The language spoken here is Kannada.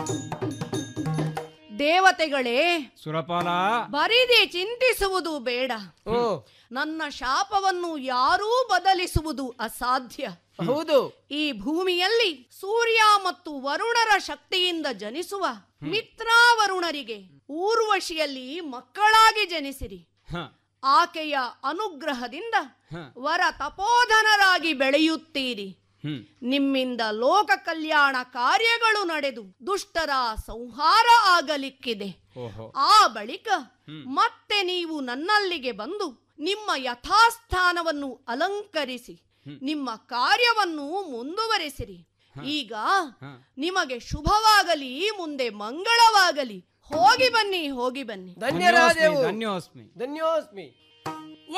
ದೇವತೆಗಳೇ ಸುರಪಾಲ ಬರಿದೆ ಚಿಂತಿಸುವುದು ಬೇಡ ಓ ನನ್ನ ಶಾಪವನ್ನು ಯಾರೂ ಬದಲಿಸುವುದು ಅಸಾಧ್ಯ ಹೌದು ಈ ಭೂಮಿಯಲ್ಲಿ ಸೂರ್ಯ ಮತ್ತು ವರುಣರ ಶಕ್ತಿಯಿಂದ ಜನಿಸುವ ಮಿತ್ರ ವರುಣರಿಗೆ ಊರ್ವಶಿಯಲ್ಲಿ ಮಕ್ಕಳಾಗಿ ಜನಿಸಿರಿ ಹ, ಆಕೆಯ ಅನುಗ್ರಹದಿಂದ ಹ, ವರ ತಪೋಧನರಾಗಿ ಬೆಳೆಯುತ್ತೀರಿ ಹ್ಮ್ ನಿಮ್ಮಿಂದ ಲೋಕ ಕಲ್ಯಾಣ ಕಾರ್ಯಗಳು ನಡೆದು ದುಷ್ಟರ ಸಂಹಾರ ಆಗಲಿಕ್ಕಿದೆ ಓಹೋ ಆ ಬಳಿಕ ಮತ್ತೆ ನೀವು ನನ್ನಲ್ಲಿಗೆ ಬಂದು ನಿಮ್ಮ ಯಥಾಸ್ಥಾನವನ್ನು ಅಲಂಕರಿಸಿ ನಿಮ್ಮ ಕಾರ್ಯವನ್ನು ಮುಂದುವರೆಸಿರಿ ಈಗ ನಿಮಗೆ ಶುಭವಾಗಲಿ ಮುಂದೆ ಮಂಗಳವಾಗಲಿ ಹೋಗಿ ಬನ್ನಿ ಹೋಗಿ ಬನ್ನಿ ಧನ್ಯರಾದೆವು ಧನ್ಯೋಸ್ಮಿ ಧನ್ಯೋಸ್ಮಿ